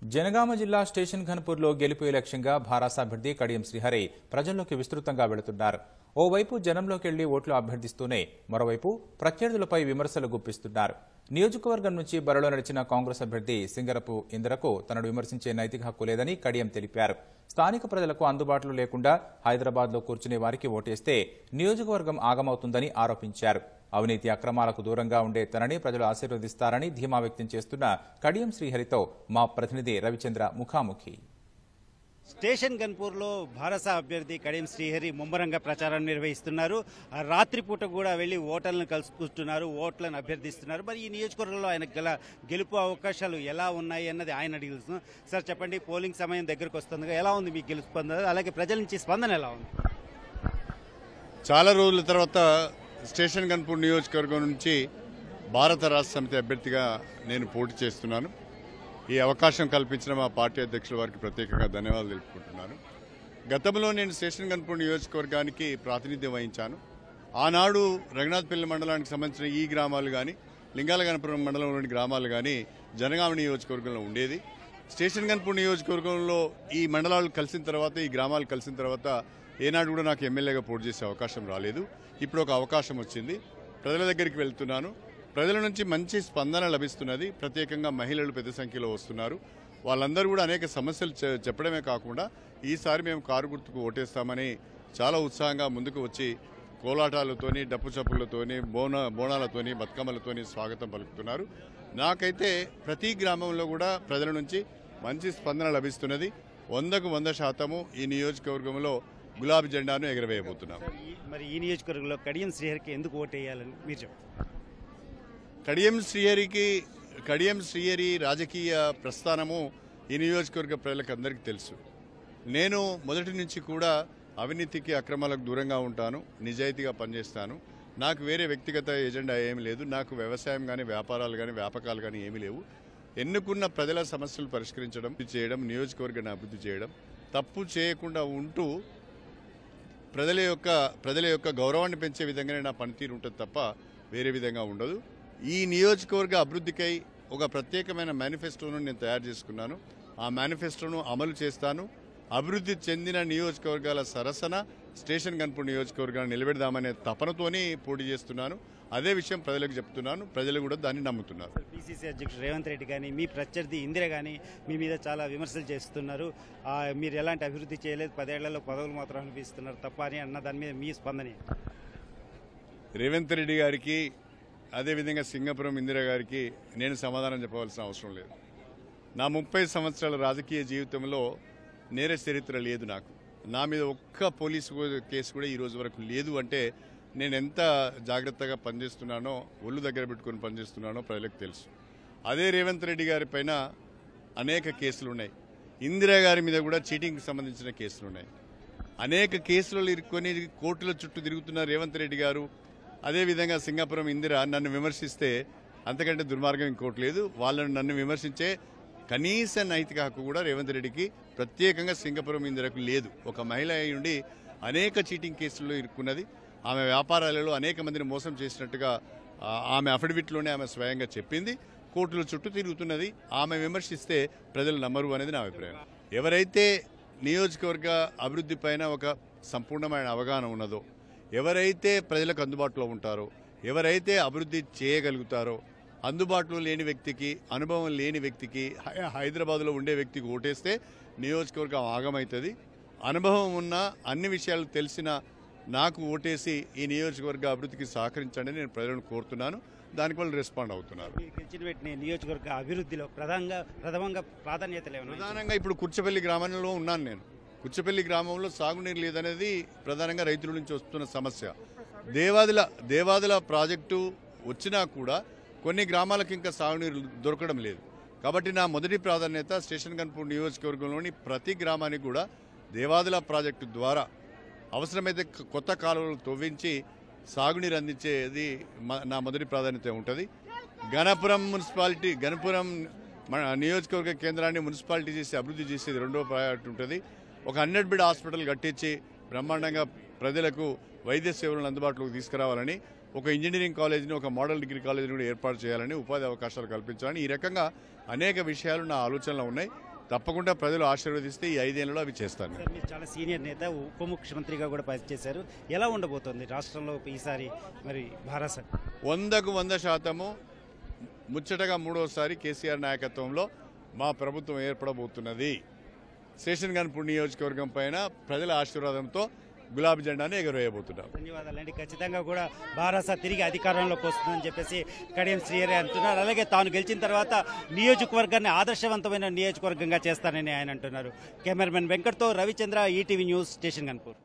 జనగామ జిల్లా స్టేషన్ ఘన్పూర్లో గెలుపు లక్ష్యంగా భారాస అభ్యర్థి కడియం శ్రీహరి ప్రజల్లోకి విస్తృతంగా వెళుతున్నారు ఓవైపు జనంలోకి వెళ్లి ఓట్లు అభ్యర్థిస్తూనే మరోవైపు ప్రత్యర్థులపై విమర్శలు గుప్పిస్తున్నారు నియోజకవర్గం నుంచి బరిలో నడిచిన కాంగ్రెస్ అభ్యర్థి సింగరపు ఇందిరకు తనను విమర్శించే నైతిక హక్కు లేదని కడియం తెలిపారు స్థానిక ప్రజలకు అందుబాటులో లేకుండా హైదరాబాద్లో కూర్చునే వారికి ఓటేస్తే నియోజకవర్గం ఆగమవుతుందని ఆరోపించారు అవినీతి అక్రమాలకు దూరంగా ఉండే తనని ప్రజలు ఆశీర్వదిస్తారని ధీమా వ్యక్తం చేస్తున్న కడియం శ్రీహరితో మా ప్రతినిధి రవిచంద్ర ముఖాముఖి స్టేషన్ గన్పూర్లో భారస అభ్యర్థి కడియం శ్రీహరి ముమ్మరంగా ప్రచారం నిర్వహిస్తున్నారు ఆ రాత్రిపూట కూడా వెళ్లి ఓటర్లను కలుసుకుంటున్నారు ఓట్లను అభ్యర్థిస్తున్నారు మరి ఈ నియోజకవర్గంలో ఆయన గల గెలుపు అవకాశాలు ఎలా ఉన్నాయి అన్నది ఆయన అడిగి తెలుసుకుందాం. సార్ చెప్పండి పోలింగ్ సమయం దగ్గరకు వస్తుంది ఎలా ఉంది మీకు గెలుపు స్పందన అలాగే ప్రజల నుంచి స్పందన ఎలా ఉంది చాలా రోజుల తర్వాత స్టేషన్ గన్పూర్ నియోజకవర్గం నుంచి భారత రాష్ట్ర సమితి అభ్యర్థిగా నేను పోటీ చేస్తున్నాను ఈ అవకాశం కల్పించిన మా పార్టీ అధ్యక్షుల వారికి ప్రత్యేకంగా ధన్యవాదాలు తెలుపుకుంటున్నాను గతంలో నేను స్టేషన్ గన్పూర్ నియోజకవర్గానికి ప్రాతినిధ్యం వహించాను ఆనాడు రఘునాథ్పల్లి మండలానికి సంబంధించిన ఈ గ్రామాలు కానీ లింగాలగనపురం మండలంలోని గ్రామాలు కానీ జనగామ నియోజకవర్గంలో ఉండేది స్టేషన్ గన్పూర్ నియోజకవర్గంలో ఈ మండలాలు కలిసిన తర్వాత ఈ గ్రామాలు కలిసిన తర్వాత ఏనాడు కూడా నాకు ఎమ్మెల్యేగా పోటీ చేసే అవకాశం రాలేదు ఇప్పుడు ఒక అవకాశం వచ్చింది ప్రజల దగ్గరికి వెళ్తున్నాను ప్రజల నుంచి మంచి స్పందన లభిస్తున్నది ప్రత్యేకంగా మహిళలు పెద్ద సంఖ్యలో వస్తున్నారు వాళ్ళందరూ కూడా అనేక సమస్యలు చె- చెప్పడమే కాకుండా ఈసారి మేము కారు గుర్తుకు ఓటేస్తామని చాలా ఉత్సాహంగా ముందుకు వచ్చి కోలాటాలతోని డప్పు చప్పులతోని బోన బోనాలతోని బతుకమ్మలతోని స్వాగతం పలుకుతున్నారు నాకైతే ప్రతి గ్రామంలో కూడా ప్రజల నుంచి మంచి స్పందన లభిస్తున్నది వందకు వంద శాతము ఈ నియోజకవర్గంలో గులాబీ జెండాను ఎగరవేయబోతున్నాం సార్, ఈ- మరి ఈ నియోజకవర్గంలో కడియం శ్రీహరికి ఎందుకు ఓటేయాలని మీరు చెప్పండి కడియం శ్రీహరికి కడియం శ్రీహరి రాజకీయ ప్రస్థానము ఈ నియోజకవర్గ ప్రజలకు అందరికీ తెలుసు నేను మొదటి నుంచి కూడా అవినీతికి అక్రమాలకు దూరంగా ఉంటాను నిజాయితీగా పనిచేస్తాను నాకు వేరే వ్యక్తిగత ఎజెండా ఏమీ లేదు నాకు వ్యవసాయం కానీ వ్యాపారాలు కానీ వ్యాపకాలు కానీ ఏమీ లేవు ఎన్నుకున్న ప్రజల సమస్యలు పరిష్కరించడం చేయడం నియోజకవర్గాన్ని అభివృద్ధి చేయడం తప్పు చేయకుండా ఉంటూ ప్రజల యొక్క ప్రజల యొక్క గౌరవాన్ని పెంచే విధంగానే నా పనితీరు ఉంటుంది తప్ప వేరే విధంగా ఉండదు ఈ నియోజకవర్గ అభివృద్ధికై ఒక ప్రత్యేకమైన మేనిఫెస్టోను నేను తయారు చేసుకున్నాను ఆ మేనిఫెస్టోను అమలు చేస్తాను అభివృద్ధి చెందిన నియోజకవర్గాల సరసన స్టేషన్ గన్పూర్ నియోజకవర్గాన్ని నిలబెడదామనే తపనతోనే పోటీ చేస్తున్నాను అదే విషయం ప్రజలకు చెప్తున్నాను ప్రజలు కూడా దాన్ని నమ్ముతున్నారు పిసిసి అధ్యక్షుడు రేవంత్ రెడ్డి కానీ మీ ప్రత్యర్థి ఇందిర కానీ మీ మీద చాలా విమర్శలు చేస్తున్నారు ఆ, మీరు ఎలాంటి అభివృద్ధి చేయలేదు పదేళ్లలో పదవులు మాత్రం అనిపిస్తున్నారు తప్ప అని అన్న దాని మీద మీ స్పందన ఏంటి? రేవంత్ రెడ్డి గారికి అదేవిధంగా సింగపురం ఇందిరా గారికి నేను సమాధానం చెప్పవలసిన అవసరం లేదు నా ముప్పై సంవత్సరాల రాజకీయ జీవితంలో నేర చరిత్ర లేదు నాకు నా మీద ఒక్క పోలీసు కేసు కూడా ఈ రోజు వరకు లేదు అంటే నేను ఎంత జాగ్రత్తగా పనిచేస్తున్నానో ఒళ్ళు దగ్గర పెట్టుకొని పనిచేస్తున్నానో ప్రజలకు తెలుసు అదే రేవంత్ రెడ్డి గారి పైన అనేక కేసులు ఉన్నాయి ఇందిరా గారి మీద కూడా చీటింగ్కి సంబంధించిన కేసులు ఉన్నాయి అనేక కేసులలో ఇరుక్కొని కోర్టుల చుట్టూ తిరుగుతున్న రేవంత్ రెడ్డి గారు అదేవిధంగా సింగాపురం ఇందిర నన్ను విమర్శిస్తే అంతకంటే దుర్మార్గం ఇంకోటి లేదు వాళ్ళను నన్ను విమర్శించే కనీస నైతిక హక్కు కూడా రేవంత్ రెడ్డికి ప్రత్యేకంగా సింగపురం ఇందిరకు లేదు ఒక మహిళ అయి ఉండి అనేక చీటింగ్ కేసుల్లో ఇరుక్కున్నది ఆమె వ్యాపారాలలో అనేక మందిని మోసం చేసినట్టుగా ఆ, ఆమె అఫిడవిట్లోనే ఆమె స్వయంగా చెప్పింది కోర్టుల చుట్టూ తిరుగుతున్నది ఆమె విమర్శిస్తే ప్రజలు నమ్మరు అనేది నా అభిప్రాయం ఎవరైతే నియోజకవర్గ అభివృద్ధి పైన ఒక సంపూర్ణమైన అవగాహన ఉన్నదో ఎవరైతే ప్రజలకు అందుబాటులో ఉంటారో ఎవరైతే అభివృద్ధి చేయగలుగుతారో అందుబాటులో లేని వ్యక్తికి అనుభవం లేని వ్యక్తికి హై- హైదరాబాద్లో ఉండే వ్యక్తికి ఓటేస్తే నియోజకవర్గం ఆగమవుతుంది అనుభవం ఉన్న అన్ని విషయాలు తెలిసిన నాకు ఓటేసి ఈ నియోజకవర్గ అభివృద్ధికి సహకరించండి నేను ప్రజలను కోరుతున్నాను దానికి వాళ్ళు రెస్పాండ్ అవుతున్నారు మీరు గెలిచిన వెంటనే నియోజకవర్గ అభివృద్ధిలో ప్రధానంగా ప్రథమంగా ప్రాధాన్యతలు ఏమన్నా ప్రధానంగా ఇప్పుడు కుర్చపల్లి గ్రామంలో ఉన్నాను నేను కుర్చపల్లి గ్రామంలో సాగునీరు లేదనేది ప్రధానంగా రైతుల నుంచి వస్తున్న సమస్య దేవాదుల దేవాదుల ప్రాజెక్టు వచ్చినా కూడా కొన్ని గ్రామాలకు ఇంకా సాగునీరు దొరకడం లేదు కాబట్టి నా మొదటి ప్రాధాన్యత స్టేషన్ గన్పూర్ నియోజకవర్గంలోని ప్రతి గ్రామానికి కూడా దేవాదుల ప్రాజెక్టు ద్వారా అవసరమైతే కొ- కొత్త కాలువలు తవ్వించి సాగునీరు అందించేది మ- నా మొదటి ప్రాధాన్యత ఉంటుంది గణపురం మున్సిపాలిటీ గణపురం మన నియోజకవర్గ కేంద్రాన్ని మున్సిపాలిటీ చేసి అభివృద్ధి చేసేది రెండో ప్రయారిటీ ఉంటుంది ఒక హండ్రెడ్ బెడ్ హాస్పిటల్ కట్టించి బ్రహ్మాండంగా ప్రజలకు వైద్య సేవలను అందుబాటులోకి తీసుకురావాలని ఒక ఇంజనీరింగ్ కాలేజీని ఒక మోడల్ డిగ్రీ కాలేజీని కూడా ఏర్పాటు చేయాలని ఉపాధి అవకాశాలు కల్పించాలని ఈ రకంగా అనేక విషయాలు నా ఆలోచనలో ఉన్నాయి తప్పకుండా ప్రజలు ఆశీర్వదిస్తే ఈ ఐదేళ్లలో అవి చేస్తాను సార్ మీరు చాలా సీనియర్ నేత ఉప ముఖ్యమంత్రిగా కూడా పనిచేశారు ఎలా ఉండబోతోంది రాష్ట్రంలో ఈసారి మరి భారత వందకు వంద శాతము ముచ్చటగా మూడోసారి కేసీఆర్ నాయకత్వంలో మా ప్రభుత్వం ఏర్పడబోతున్నది స్టేషన్ గన్పూర్ నియోజకవర్గం పైన ప్రజల ఆశీర్వాదంతో గులాబీ జెండాను ఎగురవేయబోతున్నాం ధన్యవాదాలండి ఖచ్చితంగా కూడా భారత తిరిగి అధికారంలోకి వస్తుందని చెప్పేసి కడియం శ్రీహరి అంటున్నారు అలాగే తాను గెలిచిన తర్వాత నియోజకవర్గాన్ని ఆదర్శవంతమైన నియోజకవర్గంగా చేస్తానని ఆయన అంటున్నారు కెమెరామెన్ వెంకట్తో రవిచంద్ర ఈటీవీ న్యూస్ స్టేషన్ కన్పూర్